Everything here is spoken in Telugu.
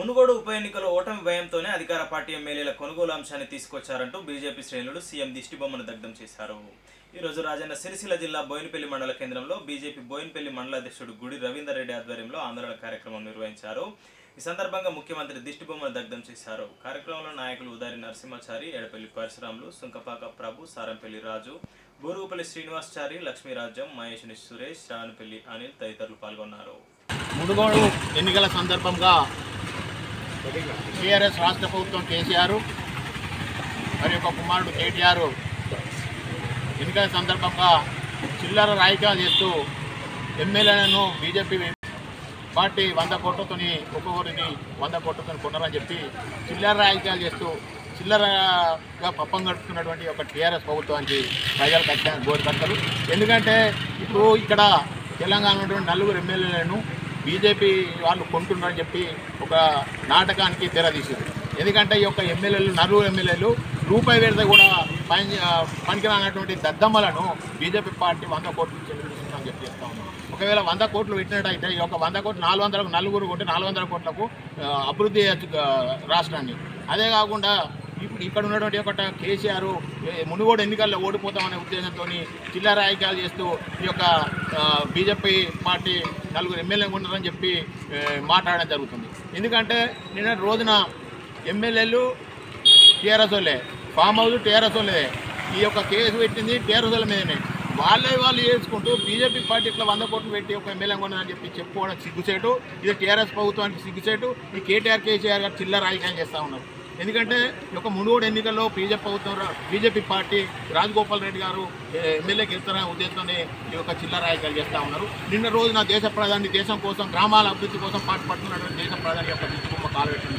మునుగోడు ఉప ఎన్నికలో ఓటమి భయంతోనే అధికార పార్టీ ఎమ్మెల్యేల కొనుగోలు అంశాన్ని తీసుకొచ్చారంటూ బీజేపీ శ్రేణులు సీఎం దిష్టిబొమ్మను దగ్ధం చేశారు ఈ రోజు రాజన్న సిరిసిల్ల జిల్లా బోయినపల్లి మండల కేంద్రంలో బీజేపీ బోయినపల్లి మండల అధ్యక్షుడు గుడి రవీందర్ రెడ్డి ఆధ్వర్యంలో ఆందోళన కార్యక్రమం నిర్వహించారు ఈ సందర్భంగా ముఖ్యమంత్రి దిష్టిబొమ్మను దగ్ధం చేశారు కార్యక్రమంలో నాయకులు ఉదారి నరసింహాచారి ఎడపల్లి పరశురాములు సుంకపాక ప్రభు సారంపల్లి రాజు బూరుగుపల్లి శ్రీనివాసచారి లక్ష్మీరాజ్యం మహేష్ని సురేష్ శ్రావణపల్లి అనిల్ తదితరులు పాల్గొన్నారు మునుగోడు ఎన్నికల సందర్భంగా టీఆర్ఎస్ రాష్ట్ర ప్రభుత్వం కేసీఆర్ మరి ఒక కుమారుడు కేటీఆర్ ఎన్నికల సందర్భంగా చిల్లర రాజకీయాలు చేస్తూ ఎమ్మెల్యేలను బీజేపీ పార్టీ వంద కోట్లతోని ఒక్కొక్కరిని వంద కోట్లతో కొన్నారని చెప్పి చిల్లర రాజకీయాలు చేస్తూ చిల్లరగా పప్పం గడుపుతున్నటువంటి ఒక టీఆర్ఎస్ ప్రభుత్వానికి ప్రజలు ఖచ్చితంగా గోరు కడతారు ఎందుకంటే ఇప్పుడు ఇక్కడ తెలంగాణ ఉన్నటువంటి నలుగురు ఎమ్మెల్యేలను బీజేపీ వాళ్ళు కొంటున్నారని చెప్పి ఒక నాటకానికి తెరదీశారు ఎందుకంటే ఈ యొక్క ఎమ్మెల్యేలు నలుగురు ఎమ్మెల్యేలు రూపాయి పెడితే కూడా పని పనికిరానటువంటి దద్దమ్మలను బీజేపీ పార్టీ వంద కోట్లు చెల్లిస్తుందని చెప్పి చెప్తా ఉన్నాం ఒకవేళ వంద కోట్లు పెట్టినట్టయితే ఈ యొక్క వంద కోట్లు నాలుగు వందలకు నలుగురు కొంటే నాలుగు వందల కోట్లకు ఆ, అభివృద్ధి చేయొచ్చు ఆ, రాష్ట్రాన్ని అదే కాకుండా ఇప్పుడు ఇక్కడ ఉన్నటువంటి ఒక కేసీఆర్ ఏ, మునుగోడు ఎన్నికల్లో ఓడిపోతామనే ఉద్దేశంతో చిల్లర రాజకీయాలు చేస్తూ ఈ యొక్క ఆ, బీజేపీ పార్టీ నలుగురు ఎమ్మెల్యేలు ఉన్నారని చెప్పి ఏ, మాట్లాడడం జరుగుతుంది ఎందుకంటే నిన్న రోజున ఎమ్మెల్యేలు టీఆర్ఎస్ వాళ్ళే ఫామ్ హౌస్ టీఆర్ఎస్ వాళ్ళే ఈ యొక్క కేసు పెట్టింది టీఆర్ఎస్ వాళ్ళ మీదనే వాళ్ళే వాళ్ళు చేసుకుంటూ బీజేపీ పార్టీ ఇట్లా వంద కోట్లు పెట్టి ఒక ఎమ్మెల్యే కొన్నదని చెప్పి చెప్పుకోవడం సిగ్గుసేటు ఇది టీఆర్ఎస్ ప్రభుత్వానికి సిగ్గుసేటు ఈ కేటీఆర్ కేసీఆర్ గారు చిల్లర రాజకీయం చేస్తూ ఉన్నారు ఎందుకంటే ఈ యొక్క మునుగోడు ఎన్నికల్లో బీజేపీ ప్రభుత్వం రా- బీజేపీ పార్టీ రాజగోపాల్ రెడ్డి గారు ఏ, ఎమ్మెల్యేకి వెళ్తారనే ఉద్దేశంతోనే ఈ యొక్క చిల్లర రాజకీయాలు చేస్తూ ఉన్నారు నిన్న రోజున దేశ ప్రధాని దేశం కోసం గ్రామాల అభివృద్ధి కోసం పాటుపడుతున్నటువంటి దేశ ప్రధాని యొక్క దిక్కుమ్మ కాలు పెట్టడం